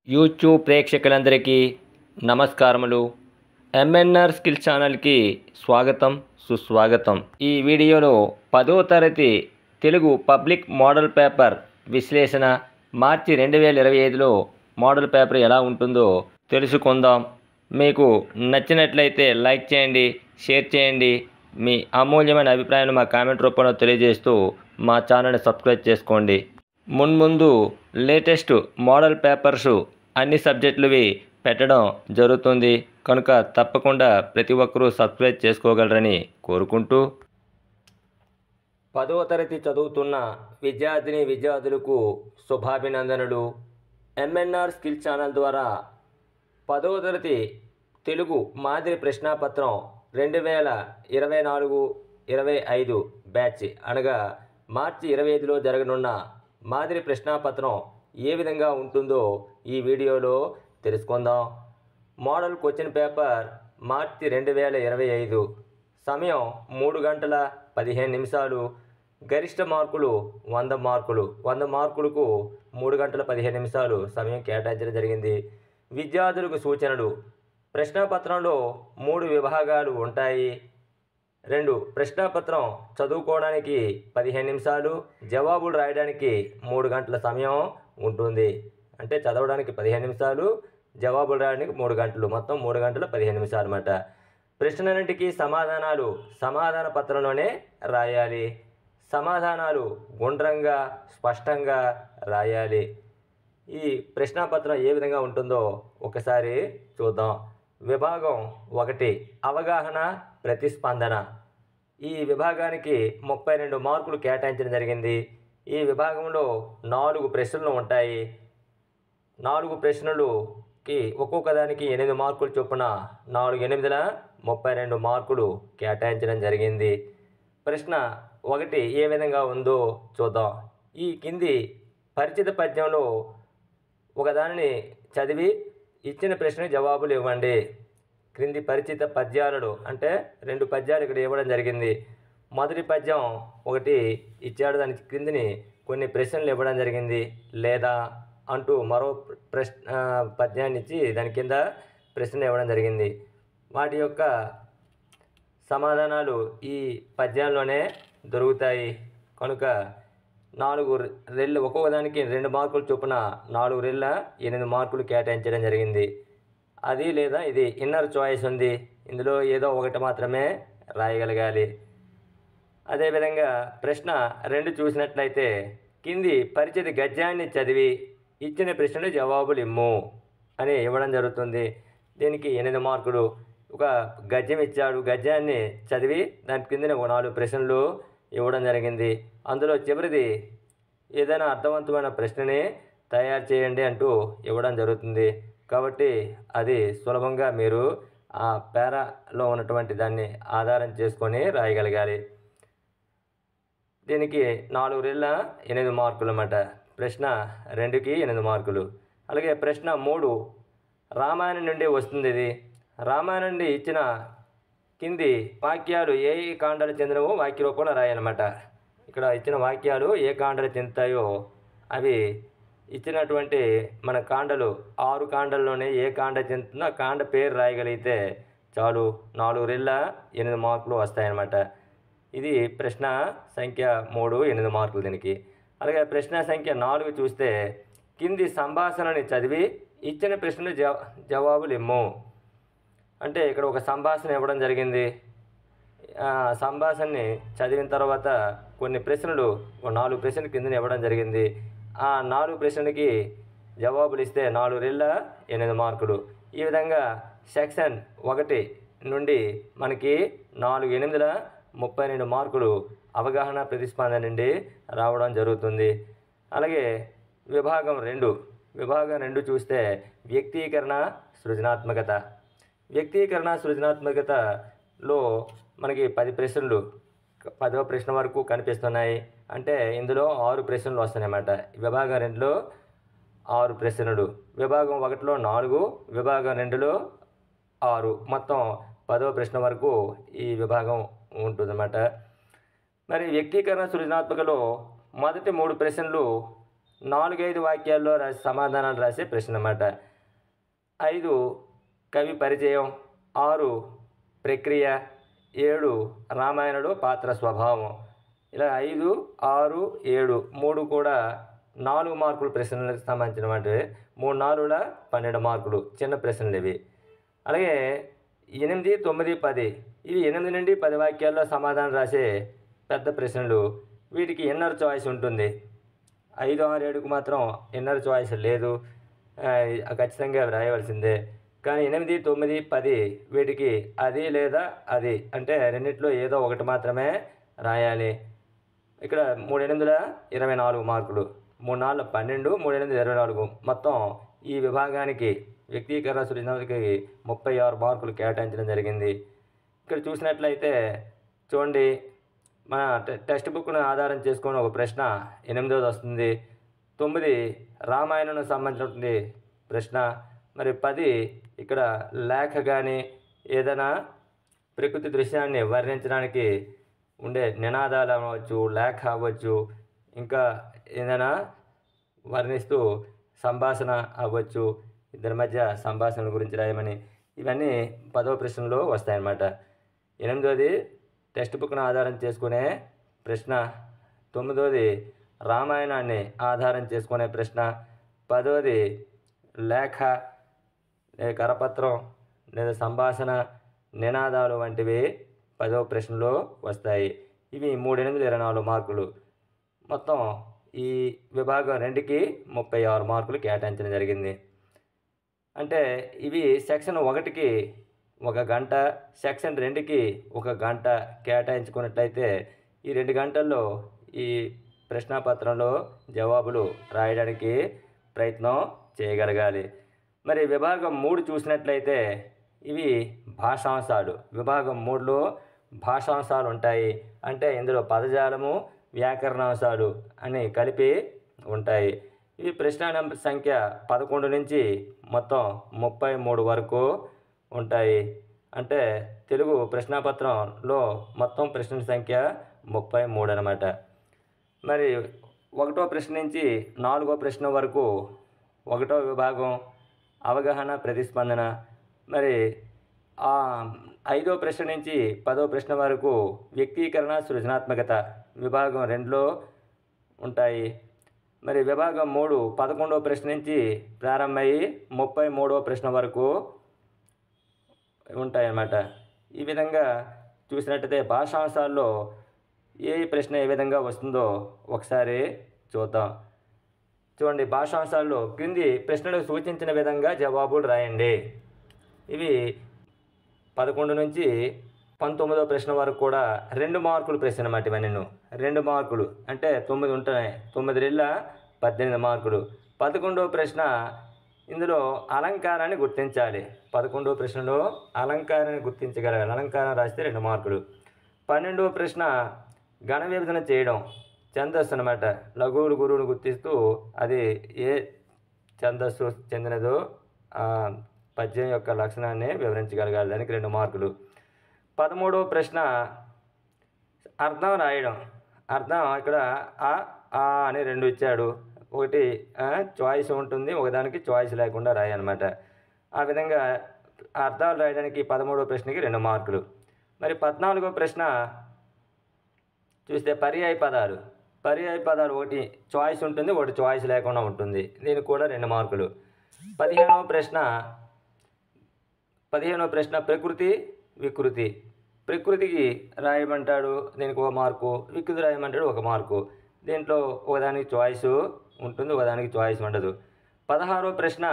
YouTube ప్రేక్షకులందరికీ నమస్కారములు MNR skill ఛానల్కి స్వాగతం సుస్వాగతం ఈ వీడియోలో పదో తరగతి తెలుగు పబ్లిక్ మోడల్ పేపర్ విశ్లేషణ మార్చి రెండు వేల ఇరవై ఐదులో మోడల్ పేపర్ ఎలా ఉంటుందో తెలుసుకుందాం మీకు నచ్చినట్లయితే లైక్ చేయండి షేర్ చేయండి మీ అమూల్యమైన అభిప్రాయాన్ని మా కామెంట్ రూపంలో తెలియజేస్తూ మా ఛానల్ని సబ్స్క్రైబ్ చేసుకోండి మున్ముందు లేటెస్ట్ మోడల్ పేపర్స్ అన్ని సబ్జెక్టులవి పెట్టడం జరుగుతుంది కనుక తప్పకుండా ప్రతి ఒక్కరూ సబ్స్క్రైబ్ చేసుకోగలరని కోరుకుంటూ పదవ తరగతి చదువుతున్న విద్యార్థిని విద్యార్థులకు శుభాభినందనలు ఎంఎన్ఆర్ స్కిల్ ఛానల్ ద్వారా పదవ తరగతి తెలుగు మాదిరి ప్రశ్నాపత్రం రెండు వేల ఇరవై నాలుగు ఇరవై ఐదు బ్యాచ్ అనగా మార్చి ఇరవై ఐదులో జరగనున్న మాదిరి ప్రశ్నాపత్రం ఏ విధంగా ఉంటుందో ఈ వీడియోలో తెలుసుకుందాం మోడల్ క్వశ్చన్ పేపర్ మార్చి రెండు వేల ఇరవై ఐదు సమయం మూడు గంటల పదిహేను నిమిషాలు గరిష్ట మార్కులు వంద మార్కులు వంద మార్కులకు మూడు గంటల పదిహేను నిమిషాలు సమయం కేటాయించడం జరిగింది విద్యార్థులకు సూచనలు ప్రశ్నాపత్రంలో మూడు విభాగాలు ఉంటాయి రెండు ప్రశ్నాపత్రం చదువుకోవడానికి పదిహేను నిమిషాలు జవాబులు రాయడానికి మూడు గంటల సమయం ఉంటుంది అంటే చదవడానికి పదిహేను నిమిషాలు జవాబులు రాయడానికి మూడు గంటలు మొత్తం మూడు గంటల పదిహేను నిమిషాలు అనమాట ప్రశ్నలన్నింటికీ సమాధానాలు సమాధాన పత్రంలోనే రాయాలి సమాధానాలు గుండ్రంగా స్పష్టంగా రాయాలి ఈ ప్రశ్నాపత్రం ఏ విధంగా ఉంటుందో ఒకసారి చూద్దాం విభాగం ఒకటి అవగాహన ప్రతిస్పందన ఈ విభాగానికి ముప్పై రెండు మార్కులు కేటాయించడం జరిగింది ఈ విభాగంలో నాలుగు ప్రశ్నలు ఉంటాయి నాలుగు ప్రశ్నలుకి ఒక్కొక్క దానికి ఎనిమిది మార్కులు చొప్పున నాలుగు ఎనిమిదిల ముప్పై రెండు మార్కులు కేటాయించడం జరిగింది ప్రశ్న ఒకటి ఏ విధంగా ఉందో చూద్దాం ఈ కింది పరిచిత పద్యంలో ఒకదానిని చదివి ఇచ్చిన ప్రశ్న జవాబులు ఇవ్వండి క్రింది పరిచిత పద్యాలలో అంటే రెండు పద్యాలు ఇక్కడ ఇవ్వడం జరిగింది మొదటి పద్యం ఒకటి ఇచ్చాడు దాని క్రిందిని కొన్ని ప్రశ్నలు ఇవ్వడం జరిగింది లేదా అంటూ మరో ప్రశ్న పద్యాన్ని ఇచ్చి దాని కింద ప్రశ్న ఇవ్వడం జరిగింది వాటి యొక్క సమాధానాలు ఈ పద్యాల్లోనే దొరుకుతాయి కనుక నాలుగు రెళ్ళు ఒక్కొక్క దానికి రెండు మార్కులు చొప్పున నాలుగు రెళ్ళ ఎనిమిది మార్కులు కేటాయించడం జరిగింది అది లేదా ఇది ఇన్నర్ చాయిస్ ఉంది ఇందులో ఏదో ఒకటి మాత్రమే రాయగలగాలి అదేవిధంగా ప్రశ్న రెండు చూసినట్లయితే కింది పరిచిత గద్యాన్ని చదివి ఇచ్చిన ప్రశ్నలు జవాబులు ఇమ్ము అని ఇవ్వడం జరుగుతుంది దీనికి ఎనిమిది మార్కులు ఒక గద్యం ఇచ్చాడు గద్యాన్ని చదివి దాని కింద ఒక నాలుగు ప్రశ్నలు ఇవ్వడం జరిగింది అందులో చివరిది ఏదైనా అర్థవంతమైన ప్రశ్నని తయారు చేయండి అంటూ ఇవ్వడం జరుగుతుంది కాబట్టి అది సులభంగా మీరు ఆ పేరాలో ఉన్నటువంటి దాన్ని ఆధారం చేసుకొని రాయగలగాలి దీనికి నాలుగు రెళ్ళ ఎనిమిది మార్కులు అన్నమాట ప్రశ్న రెండుకి ఎనిమిది మార్కులు అలాగే ప్రశ్న మూడు రామాయణం నుండి వస్తుంది ఇది రామాయణం నుండి ఇచ్చిన కింది వాక్యాలు ఏ ఏ కాండాలు చెందినవో వాక్య రూపంలో రాయాలన్నమాట ఇక్కడ ఇచ్చిన వాక్యాలు ఏ కాండాలు చెందుతాయో అవి ఇచ్చినటువంటి మన కాండలు ఆరు కాండల్లోనే ఏ కాండ చెందుతుందో ఆ కాండ పేరు రాయగలిగితే చాలు నాలుగు రెళ్ళ ఎనిమిది మార్కులు వస్తాయన్నమాట ఇది ప్రశ్న సంఖ్య మూడు ఎనిమిది మార్కులు దీనికి అలాగే ప్రశ్న సంఖ్య నాలుగు చూస్తే కింది సంభాషణని చదివి ఇచ్చిన ప్రశ్నలు జవా జవాబులు ఇమ్ము అంటే ఇక్కడ ఒక సంభాషణ ఇవ్వడం జరిగింది ఆ సంభాషణని చదివిన తర్వాత కొన్ని ప్రశ్నలు ఒక నాలుగు ప్రశ్నలు కింద ఇవ్వడం జరిగింది ఆ నాలుగు ప్రశ్నలకి జవాబులు ఇస్తే నాలుగు రెళ్ళ ఎనిమిది మార్కులు ఈ విధంగా సెక్షన్ ఒకటి నుండి మనకి నాలుగు ఎనిమిదిల ముప్పై రెండు మార్కులు అవగాహన ప్రతిస్పందన నుండి రావడం జరుగుతుంది అలాగే విభాగం రెండు విభాగం రెండు చూస్తే వ్యక్తీకరణ సృజనాత్మకత వ్యక్తీకరణ సృజనాత్మకతలో మనకి పది ప్రశ్నలు పదవ ప్రశ్న వరకు కనిపిస్తున్నాయి అంటే ఇందులో ఆరు ప్రశ్నలు వస్తున్నాయన్నమాట విభాగం రెండులో ఆరు ప్రశ్నలు విభాగం ఒకటిలో నాలుగు విభాగం రెండులో ఆరు మొత్తం పదవ ప్రశ్న వరకు ఈ విభాగం ఉంటుందన్నమాట మరి వ్యక్తీకరణ సృజనాత్మకలో మొదటి మూడు ప్రశ్నలు నాలుగైదు వాక్యాల్లో రాసి సమాధానాలు రాసే ప్రశ్న అన్నమాట ఐదు కవి పరిచయం ఆరు ప్రక్రియ ఏడు రామాయణుడు పాత్ర స్వభావం ఇలా ఐదు ఆరు ఏడు మూడు కూడా నాలుగు మార్కులు ప్రశ్నలకు సంబంధించినటువంటి మూడు నాలుగుల పన్నెండు మార్కులు చిన్న ప్రశ్నలు ఇవి అలాగే ఎనిమిది తొమ్మిది పది ఇవి ఎనిమిది నుండి పది వాక్యాల్లో సమాధానం రాసే పెద్ద ప్రశ్నలు వీటికి ఇన్నర్ చాయిస్ ఉంటుంది ఐదు ఆరు ఏడుకు మాత్రం ఇన్నర్ చాయిస్ లేదు ఆ, ఖచ్చితంగా రాయవలసిందే కానీ ఎనిమిది తొమ్మిది పది వీటికి అది లేదా అది అంటే రెండిట్లో ఏదో ఒకటి మాత్రమే రాయాలి ఇక్కడ మూడు ఎనిమిదిల ఇరవై నాలుగు మార్కులు మూడు నాలుగు పన్నెండు మూడు ఎనిమిది ఇరవై నాలుగు మొత్తం ఈ విభాగానికి వ్యక్తీకరణ సృజనాలకి ముప్పై ఆరు మార్కులు కేటాయించడం జరిగింది ఇక్కడ చూసినట్లయితే చూడండి మన టె- టెక్స్ట్ బుక్ను ఆధారం చేసుకొని ఒక ప్రశ్న ఎనిమిదోది వస్తుంది తొమ్మిది రామాయణం సంబంధించినటువంటి ప్రశ్న మరి పది ఇక్కడ లేఖ కానీ ఏదైనా ప్రకృతి దృశ్యాన్ని వర్ణించడానికి ఉండే నినాదాలు అవ్వచ్చు లేఖ అవ్వచ్చు ఇంకా ఏదైనా వర్ణిస్తూ సంభాషణ అవ్వచ్చు ఇద్దరి మధ్య సంభాషణ గురించి రాయమని ఇవన్నీ పదవ ప్రశ్నలో వస్తాయన్నమాట ఎనిమిదోది టెక్స్ట్ బుక్ను ఆధారం చేసుకునే ప్రశ్న తొమ్మిదోది రామాయణాన్ని ఆధారం చేసుకునే ప్రశ్న పదోది లేఖ లేదా కరపత్రం లేదా సంభాషణ నినాదాలు వంటివి పదవ ప్రశ్నలో వస్తాయి ఇవి మూడు ఎనిమిది ఇరవై నాలుగు మార్కులు మొత్తం ఈ విభాగం రెండుకి ముప్పై ఆరు మార్కులు కేటాయించడం జరిగింది అంటే ఇవి సెక్షన్ ఒకటికి ఒక గంట సెక్షన్ రెండుకి ఒక గంట కేటాయించుకున్నట్లయితే ఈ రెండు గంటల్లో ఈ ప్రశ్నాపత్రంలో జవాబులు రాయడానికి ప్రయత్నం చేయగలగాలి మరి విభాగం మూడు చూసినట్లయితే ఇవి భాషాంశాలు విభాగం మూడులో భాషాంశాలు ఉంటాయి అంటే ఇందులో పదజాలము వ్యాకరణాంశాలు అని కలిపి ఉంటాయి ఈ ప్రశ్న నంబర్ సంఖ్య పదకొండు నుంచి మొత్తం ముప్పై మూడు వరకు ఉంటాయి అంటే తెలుగు ప్రశ్నాపత్రంలో మొత్తం ప్రశ్నల సంఖ్య ముప్పై మూడు అనమాట మరి ఒకటో ప్రశ్న నుంచి నాలుగో ప్రశ్న వరకు ఒకటో విభాగం అవగాహన ప్రతిస్పందన మరి ఆ ఐదో ప్రశ్న నుంచి పదో ప్రశ్న వరకు వ్యక్తీకరణ సృజనాత్మకత విభాగం రెండులో ఉంటాయి మరి విభాగం మూడు పదకొండవ ప్రశ్న నుంచి ప్రారంభమయ్యి ముప్పై మూడవ ప్రశ్న వరకు ఉంటాయన్నమాట ఈ విధంగా చూసినట్టయితే భాషాంశాల్లో ఏ ప్రశ్న ఏ విధంగా వస్తుందో ఒకసారి చూద్దాం చూడండి భాషాంశాల్లో క్రింది ప్రశ్నలు సూచించిన విధంగా జవాబులు రాయండి ఇవి పదకొండు నుంచి పంతొమ్మిదో ప్రశ్న వరకు కూడా రెండు మార్కులు ప్రశ్న అన్నమాట ఇవన్నీ రెండు మార్కులు అంటే తొమ్మిది ఉంటాయి తొమ్మిది రెళ్ళ పద్దెనిమిది మార్కులు పదకొండవ ప్రశ్న ఇందులో అలంకారాన్ని గుర్తించాలి పదకొండవ ప్రశ్నలో అలంకారాన్ని గుర్తించగలగాలి అలంకారం రాస్తే రెండు మార్కులు పన్నెండవ ప్రశ్న గణ విభజన చేయడం ఛందస్సు అనమాట లఘువులు గురువులు గుర్తిస్తూ అది ఏ ఛందస్సు చెందినదో ఆ పద్యం యొక్క లక్షణాన్ని వివరించగలగాలి దానికి రెండు మార్కులు పదమూడవ ప్రశ్న అర్థం రాయడం అర్థం ఇక్కడ ఆ ఆ అని రెండు ఇచ్చాడు ఒకటి చాయిస్ ఉంటుంది ఒకదానికి చాయిస్ లేకుండా రాయనమాట ఆ విధంగా అర్థాలు రాయడానికి పదమూడవ ప్రశ్నకి రెండు మార్కులు మరి పద్నాలుగో ప్రశ్న చూస్తే పర్యాయ పదాలు పర్యాయ పదాలు ఒకటి చాయిస్ ఉంటుంది ఒకటి చాయిస్ లేకుండా ఉంటుంది దీనికి కూడా రెండు మార్కులు పదిహేనవ ప్రశ్న పదిహేనవ ప్రశ్న ప్రకృతి వికృతి ప్రకృతికి రాయమంటాడు దీనికి ఒక మార్కు వికృతి రాయమంటాడు ఒక మార్కు దీంట్లో ఒకదానికి చాయిస్ ఉంటుంది ఒకదానికి చాయిస్ ఉండదు పదహారో ప్రశ్న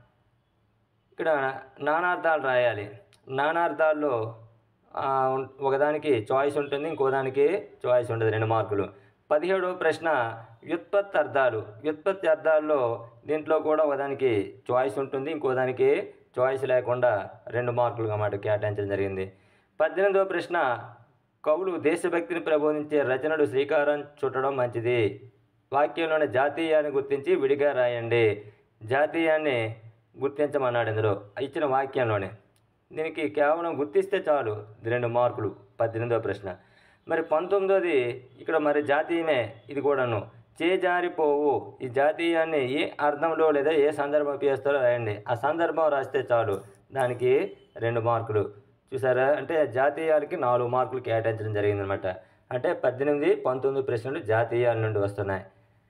ఇక్కడ నానార్థాలు రాయాలి నానార్థాల్లో ఆ, ఉం- ఒకదానికి చాయిస్ ఉంటుంది ఇంకోదానికి చాయిస్ ఉండదు రెండు మార్కులు పదిహేడవ ప్రశ్న వ్యుత్పత్తి అర్థాలు వ్యుత్పత్తి అర్థాల్లో దీంట్లో కూడా ఒకదానికి చాయిస్ ఉంటుంది ఇంకోదానికి చాయిస్ లేకుండా రెండు మార్కులు అన్నమాట కేటాయించడం జరిగింది పద్దెనిమిదవ ప్రశ్న కవులు దేశభక్తిని ప్రబోధించే రచనలు శ్రీకారం చుట్టడం మంచిది వాక్యంలోని జాతీయాన్ని గుర్తించి విడిగా రాయండి జాతీయాన్ని గుర్తించమన్నాడు ఇందులో ఇచ్చిన వాక్యంలోనే దీనికి కేవలం గుర్తిస్తే చాలు ఇది రెండు మార్కులు పద్దెనిమిదవ ప్రశ్న మరి పంతొమ్మిదోది ఇక్కడ మరి జాతీయమే ఇది కూడాను చేజారిపోవు ఈ జాతీయాన్ని ఏ అర్థంలో లేదా ఏ సందర్భం ఉపయోగిస్తారో రాయండి ఆ సందర్భం రాస్తే చాలు దానికి రెండు మార్కులు చూసారా అంటే జాతీయాలకి నాలుగు మార్కులు కేటాయించడం జరిగిందనమాట అంటే పద్దెనిమిది పంతొమ్మిది ప్రశ్నలు జాతీయాల నుండి వస్తున్నాయి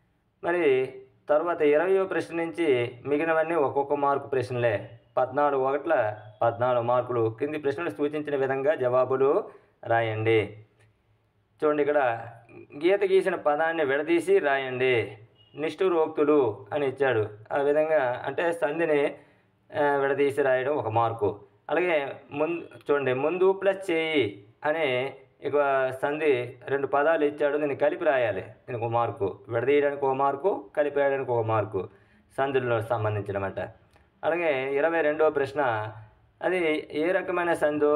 మరి తర్వాత ఇరవయో ప్రశ్న నుంచి మిగిలినవన్నీ ఒక్కొక్క మార్కు ప్రశ్నలే పద్నాలుగు ఒకట్ల పద్నాలుగు మార్కులు కింది ప్రశ్నలు సూచించిన విధంగా జవాబులు రాయండి చూడండి ఇక్కడ గీత గీసిన పదాన్ని విడదీసి రాయండి నిష్ఠురోక్తులు అని ఇచ్చాడు ఆ విధంగా అంటే సంధిని ఆ, విడదీసి రాయడం ఒక మార్కు అలాగే ముందు చూడండి ముందు ప్లస్ చేయి అనే ఇక సంధి రెండు పదాలు ఇచ్చాడు దీన్ని కలిపి రాయాలి దీనికి ఒక మార్కు విడదీయడానికి ఒక మార్కు కలిపి రాయడానికి ఒక మార్కు సంధుల్లో సంబంధించినమాట అలాగే ఇరవై రెండవ ప్రశ్న అది ఏ రకమైన సంధో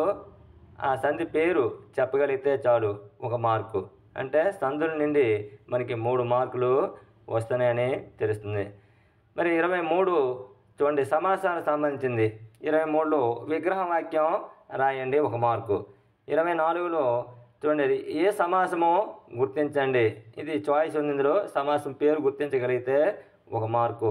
ఆ సంధి పేరు చెప్పగలిగితే చాలు ఒక మార్కు అంటే సంధుల నుండి మనకి మూడు మార్కులు వస్తున్నాయని తెలుస్తుంది మరి ఇరవై మూడు చూడండి సమాసానికి సంబంధించింది ఇరవై మూడులో విగ్రహ వాక్యం రాయండి ఒక మార్కు ఇరవై నాలుగులో చూడండి ఇది ఏ సమాసమో గుర్తించండి ఇది చాయిస్ ఉంది ఇందులో సమాసం పేరు గుర్తించగలిగితే ఒక మార్కు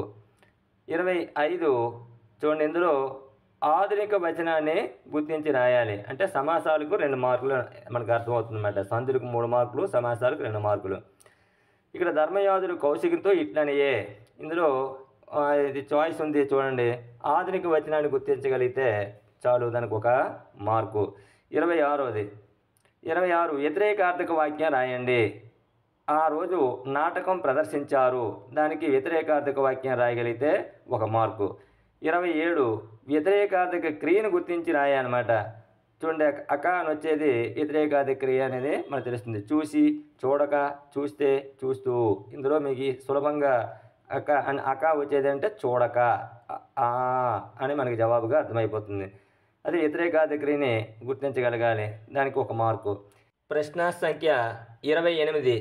ఇరవై ఐదు చూడండి ఇందులో ఆధునిక వచనాన్ని గుర్తించి రాయాలి అంటే సమాసాలకు రెండు మార్కులు మనకు అర్థమవుతుంది అనమాట సంధులకు మూడు మార్కులు సమాసాలకు రెండు మార్కులు ఇక్కడ ధర్మయాదులు కౌశికంతో ఇట్లనియే ఇందులో ఆ, ఇది చాయిస్ ఉంది చూడండి ఆధునిక వచనాన్ని గుర్తించగలిగితే చాలు దానికి ఒక మార్కు ఇరవై ఆరోది ఇరవై ఆరు వ్యతిరేకార్థక వాక్యం రాయండి ఆ రోజు నాటకం ప్రదర్శించారు దానికి వ్యతిరేకార్థక వాక్యం రాయగలిగితే ఒక మార్కు ఇరవై ఏడు వ్యతిరేకార్థక క్రియను గుర్తించి రాయాలన్నమాట చూడండి అక- అక అని వచ్చేది వ్యతిరేకార్థక క్రియ అనేది మనకు తెలుస్తుంది చూసి చూడక చూస్తే చూస్తూ ఇందులో మీకు సులభంగా అక అని అక వచ్చేది అంటే చూడక అ- ఆ అని మనకి జవాబుగా అర్థమైపోతుంది అది వ్యతిరేకార్థ క్రియని గుర్తించగలగాలి దానికి ఒక మార్కు ప్రశ్న సంఖ్య ఇరవై ఎనిమిది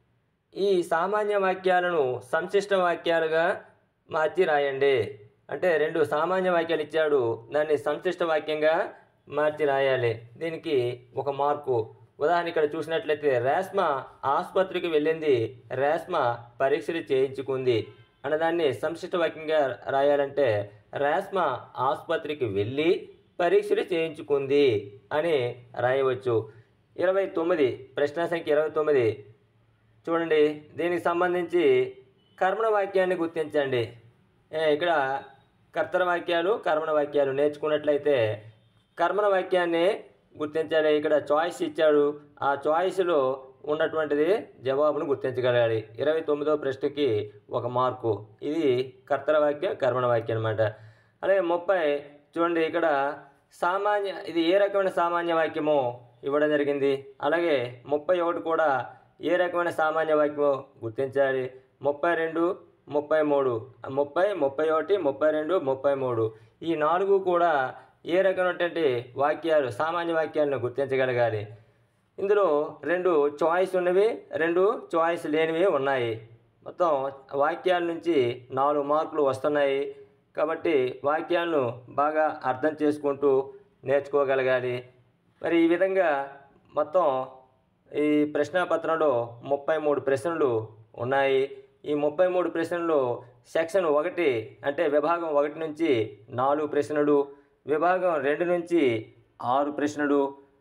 ఈ సామాన్య వాక్యాలను సంశిష్ట వాక్యాలుగా మార్చి రాయండి అంటే రెండు సామాన్య వాక్యాలు ఇచ్చాడు దాన్ని సంశిష్ట వాక్యంగా మార్చి రాయాలి దీనికి ఒక మార్కు ఉదాహరణ ఇక్కడ చూసినట్లయితే రేష్మ ఆసుపత్రికి వెళ్ళింది రేష్మ పరీక్షలు చేయించుకుంది అన్నదాన్ని సంశిష్ట వాక్యంగా రాయాలంటే రేష్మ ఆసుపత్రికి వెళ్ళి పరీక్షలు చేయించుకుంది అని రాయవచ్చు ఇరవై తొమ్మిది ప్రశ్న సంఖ్య ఇరవై తొమ్మిది చూడండి దీనికి సంబంధించి కర్మణ వాక్యాన్ని గుర్తించండి ఏ, ఇక్కడ కర్తర వాక్యాలు కర్మణ వాక్యాలు నేర్చుకున్నట్లయితే కర్మణ వాక్యాన్ని గుర్తించాలి ఇక్కడ చాయిస్ ఇచ్చాడు ఆ చాయిస్లో ఉన్నటువంటిది జవాబును గుర్తించగలగాలి ఇరవై తొమ్మిదో ప్రశ్నకి ఒక మార్కు ఇది కర్తర వాక్యం కర్మణ వాక్యం అనమాట అలాగే ముప్పై చూడండి ఇక్కడ సామాన్య ఇది ఏ రకమైన సామాన్య వాక్యమో ఇవ్వడం జరిగింది అలాగే ముప్పై ఒకటి కూడా ఏ రకమైన సామాన్య వాక్యమో గుర్తించాలి ముప్పై రెండు ముప్పై మూడు ముప్పై ముప్పై ఒకటి ముప్పై రెండు ముప్పై మూడు ఈ నాలుగు కూడా ఏ రకమైనటువంటి వాక్యాలు సామాన్య వాక్యాలను గుర్తించగలగాలి ఇందులో రెండు చాయిస్ ఉన్నవి రెండు చాయిస్ లేనివి ఉన్నాయి మొత్తం వాక్యాల నుంచి నాలుగు మార్కులు వస్తున్నాయి కాబట్టి వాక్యాలను బాగా అర్థం చేసుకుంటూ నేర్చుకోగలగాలి మరి ఈ విధంగా మొత్తం ఈ ప్రశ్నాపత్రంలో ముప్పై మూడు ప్రశ్నలు ఉన్నాయి ఈ ముప్పై మూడు ప్రశ్నలు సెక్షన్ ఒకటి అంటే విభాగం ఒకటి నుంచి నాలుగు ప్రశ్నలు విభాగం రెండు నుంచి ఆరు ప్రశ్నలు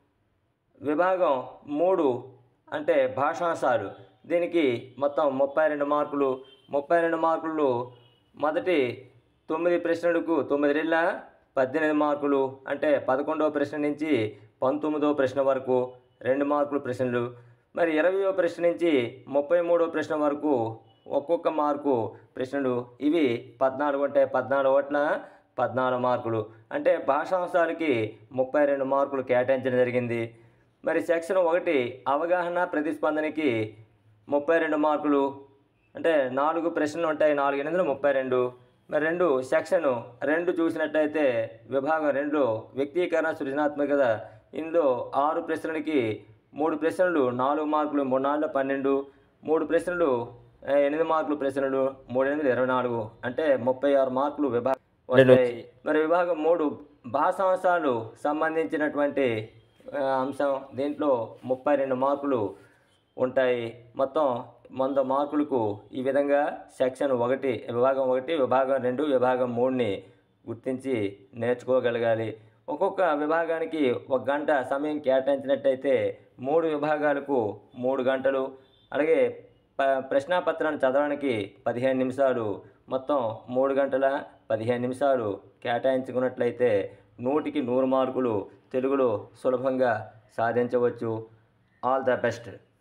విభాగం మూడు అంటే భాషాంశాలు దీనికి మొత్తం ముప్పై రెండు మార్కులు ముప్పై రెండు మార్కులు మొదటి తొమ్మిది ప్రశ్నలకు తొమ్మిది రెళ్ళ పద్దెనిమిది మార్కులు అంటే పదకొండవ ప్రశ్న నుంచి పంతొమ్మిదవ ప్రశ్న వరకు రెండు మార్కులు ప్రశ్నలు మరి ఇరవయో ప్రశ్న నుంచి ముప్పై మూడో ప్రశ్న వరకు ఒక్కొక్క మార్కు ప్రశ్నలు ఇవి పద్నాలుగు అంటే పద్నాలుగు ఓట్ల పద్నాలుగు మార్కులు అంటే భాషాంశాలకి ముప్పై రెండు మార్కులు కేటాయించడం జరిగింది మరి సెక్షన్ ఒకటి అవగాహన ప్రతిస్పందనకి ముప్పై రెండు మార్కులు అంటే నాలుగు ప్రశ్నలు ఉంటాయి నాలుగు ఎనిమిది ముప్పై రెండు మరి రెండు సెక్షన్ రెండు చూసినట్టయితే విభాగం రెండు వ్యక్తీకరణ సృజనాత్మకత ఇందులో ఆరు ప్రశ్నలకి మూడు ప్రశ్నలు నాలుగు మార్కులు మూడు నాలుగు పన్నెండు మూడు ప్రశ్నలు ఆ, ఎనిమిది మార్కులు ప్రశ్నలు మూడు ఎనిమిది ఇరవై నాలుగు అంటే ముప్పై ఆరు మార్కులు విభాగం వస్తాయి మరి విభాగం మూడు భాషాంశాలు సంబంధించినటువంటి ఆ, అంశం దీంట్లో ముప్పై రెండు మార్కులు ఉంటాయి మొత్తం వంద మార్కులకు ఈ విధంగా సెక్షన్ ఒకటి విభాగం ఒకటి విభాగం రెండు విభాగం మూడుని గుర్తించి నేర్చుకోగలగాలి ఒక్కొక్క విభాగానికి ఒక గంట సమయం కేటాయించినట్టయితే మూడు విభాగాలకు మూడు గంటలు అలాగే ప ప్రశ్నాపత్రాన్ని చదవడానికి పదిహేను నిమిషాలు మొత్తం మూడు గంటల పదిహేను నిమిషాలు కేటాయించుకున్నట్లయితే నూటికి నూరు మార్కులు తెలుగులో సులభంగా సాధించవచ్చు ఆల్ ద బెస్ట్